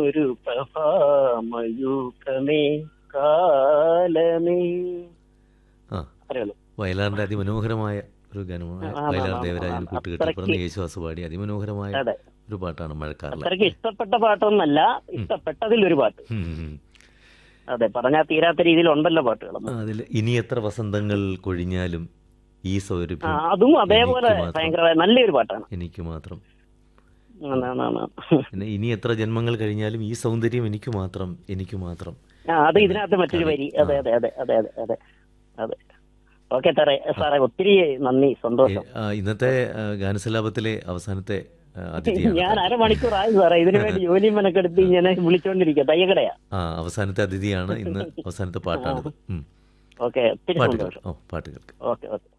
ഒരു പ്രഭാമയൂഖമേ കാലമേ ആ അറിയാലോ വയലാറിന്റെ അതിമനോഹരമായ ഒരു ഗാനമാണ് ആ, ആ, വയലാർ ആ, ആ, ദേവരാജൻ ആ, കൂട്ടുകെട്ടിൽ അത്രയ്ക്ക് പിറന്ന യേശുദാസ് പാടി അതിമനോഹരമായ അതെ ഒരു പാട്ടാണ് മഴക്കാറിലെ അത്രയ്ക്ക് ഇഷ്ടപ്പെട്ട പാട്ടൊന്നല്ല ഇഷ്ടപ്പെട്ടതിൽ ഒരു പാട്ട് ഉം, ഉം. അതെ പറഞ്ഞാൽ തീരാത്ത രീതിയിൽ ഉണ്ടല്ലോ പാട്ടുകൾ ആ, അതിൽ ഇനി എത്ര വസന്തങ്ങൾ കൊഴിഞ്ഞാലും ഈ ആ, സൗരഭ്യം അതും അതേപോലെ എനിക്ക് മാത്രം. ഭയങ്കര നല്ലൊരു പാട്ടാണ് എനിക്ക് മാത്രം ആണ്, ആണ്, ആണ്. പിന്നെ ഇനി എത്ര ജന്മങ്ങൾ കഴിഞ്ഞാലും ഈ സൗന്ദര്യം എനിക്ക് മാത്രം എനിക്ക് മാത്രം ആ അത് ഇതിനകത്ത് മറ്റൊരു വരി അതെ അതെ അതെ അതെ അതെ അതെ അതെ ഓക്കെ സാറേ സാറേ ഒത്തിരി നന്ദി ഏ, സന്തോഷം ആ, ഇന്നത്തെ ആ, ഗാനസലാപത്തിലെ അവസാനത്തെ ആ, അതിഥിയാണ് ഞാൻ അരമണിക്കൂറായി സാറേ ഇതിനു വേണ്ടി ജോലി മെനക്കെടുത്ത് ഇങ്ങനെ വിളിച്ചോണ്ടിരിക്കുക തയ്യക്കടയാ ആ അവസാനത്തെ അതിഥിയാണ് ഇന്ന് അവസാനത്തെ പാട്ടാണിത് ഉം. ഓക്കെ ഒത്തിരി പാട്ടുകൾ സന്തോഷം ഓ പാട്ടുകൾക്ക് ഓക്കെ ഓക്കെ